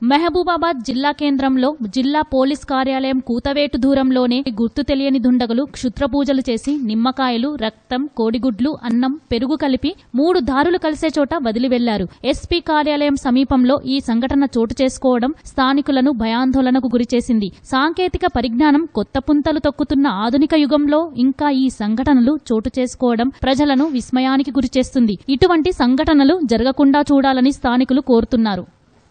మహబూబాబాద్ జిల్లా కేంద్రంలో జిల్లా పోలీస్ కార్యాలయం కూతవేటు దూరంలోనే గుర్తు తెలియని దుండగులు క్షుద్ర పూజలు చేసి నిమ్మకాయలు రక్తం కోడిగుడ్లు అన్నం పెరుగు కలిపి మూడు దారులు కలిసే చోట వదిలి వెళ్లారు ఎస్పీ కార్యాలయం సమీపంలో ఈ సంఘటన చోటు చేసుకోవడం స్థానికులను భయాందోళనకు గురిచేసింది సాంకేతిక పరిజ్ఞానం కొత్త పుంతలు తొక్కుతున్న ఆధునిక యుగంలో ఇంకా ఈ సంఘటనలు చోటు చేసుకోవడం ప్రజలను విస్మయానికి గురిచేస్తుంది ఇటువంటి సంఘటనలు జరగకుండా చూడాలని స్థానికులు కోరుతున్నారు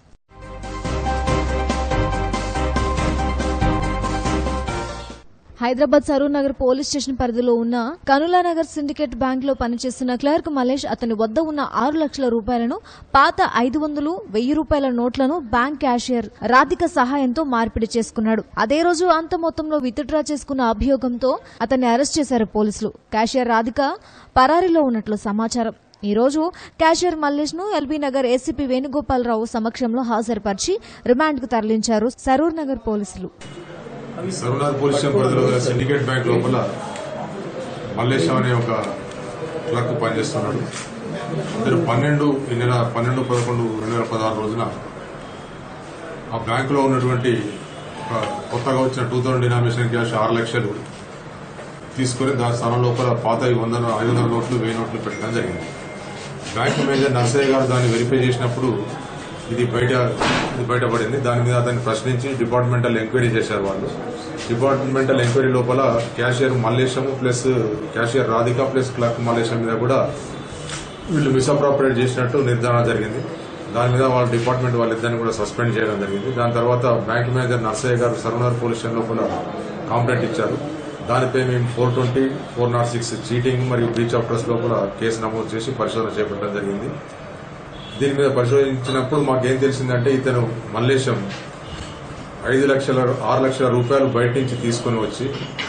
హైదరాబాద్ సరూర్ నగర్ పోలీస్ స్టేషన్ పరిధిలో ఉన్న కనులా నగర్ సిండికేట్ బ్యాంక్ లో పనిచేస్తున్న క్లర్క్ మలేష్ అతని వద్ద ఉన్న ఆరు లక్షల రూపాయలను పాత ఐదు వందలు వెయ్యి రూపాయల నోట్లను బ్యాంక్ క్యాషియర్ రాధిక సహాయంతో మార్పిడి చేసుకున్నాడు అదే రోజు అంత మొత్తంలో విత్డ్రా చేసుకున్న అభియోగంతో అతన్ని అరెస్ట్ చేశారు పోలీసులు క్యాషియర్ రాధిక పరారీలో ఉన్నట్లు సమాచారం ఈ రోజు క్యాషియర్ మల్లేష్ ను ఎల్బీ నగర్ ఏసీపీ వేణుగోపాలరావు సమక్షంలో హాజరుపరిచి రిమాండ్ కు తరలించారు సరూర్ నగర్ పోలీసులు సరునాథ్ పోలీస్ స్టేషన్ పరిధిలో గల సిండికేట్ బ్యాంక్ లోపల మల్లేశం అనే ఒక క్లర్క్ పనిచేస్తున్నాడు ఇద్దరు పన్నెండు ఈ నెల పన్నెండు పదకొండు రెండు వేల పదహారు రోజున ఆ బ్యాంకులో ఉన్నటువంటి ఒక కొత్తగా వచ్చిన టూ థౌసండ్ డినామినేషన్ క్యాష్ ఆరు లక్షలు తీసుకుని దాని స్థానం లోపల పాత ఈ వందల ఐదు వందల నోట్లు వెయ్యి నోట్లు పెట్టడం జరిగింది బ్యాంక్ మేనేజర్ నర్సయ్య గారు దాన్ని వెరిఫై చేసినప్పుడు ఇది బయట ఇది బయటపడింది దాని మీద అతన్ని ప్రశ్నించి డిపార్ట్మెంటల్ ఎంక్వైరీ చేశారు వాళ్ళు డిపార్ట్మెంటల్ ఎంక్వైరీ లోపల cashier Mallesham plus cashier Radhika plus clerk Mallesham మీద కూడా వీళ్ళు మిస్అప్రాపరేట్ చేసినట్టు నిర్ధారణ జరిగింది దాని మీద వాళ్ళ డిపార్ట్మెంట్ వాళ్ళిద్దరిని కూడా సస్పెండ్ చేయడం జరిగింది దాని తర్వాత bank manager Narsaiah garu Sarvanagar police station లోపల కంప్లైంట్ ఇచ్చారు దానిపై మేము four twenty four nought six cheating మరియు బ్రీచ్ ఆఫ్ ట్రస్ట్ లోపల కేసు నమోదు చేసి పరిశోధన చేపట్టడం జరిగింది దీని మీద పరిశోధించినప్పుడు మాకేం తెలిసిందంటే ఇతను మల్లేశం ఐదు లక్షల ఆరు లక్షల రూపాయలు బయట నుంచి తీసుకొని వచ్చి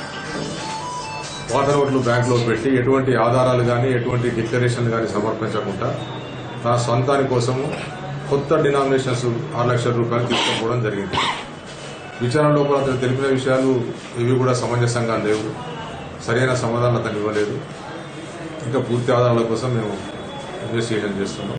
పాత నోట్లు బ్యాంకులో పెట్టి ఎటువంటి ఆధారాలు కానీ ఎటువంటి డిక్లరేషన్లు కానీ సమర్పించకుండా తన సొంతాని కోసము కొత్త డినామినేషన్స్ ఆరు లక్షల రూపాయలు తీసుకోవడం జరిగింది విచారణ లోపల అతను తెలిపిన విషయాలు ఇవి కూడా సమంజసంగా లేవు సరైన సమాధానం అతను ఇవ్వలేదు ఇంకా పూర్తి ఆధారాల కోసం మేము ఇన్వెస్టిగేషన్ చేస్తున్నాం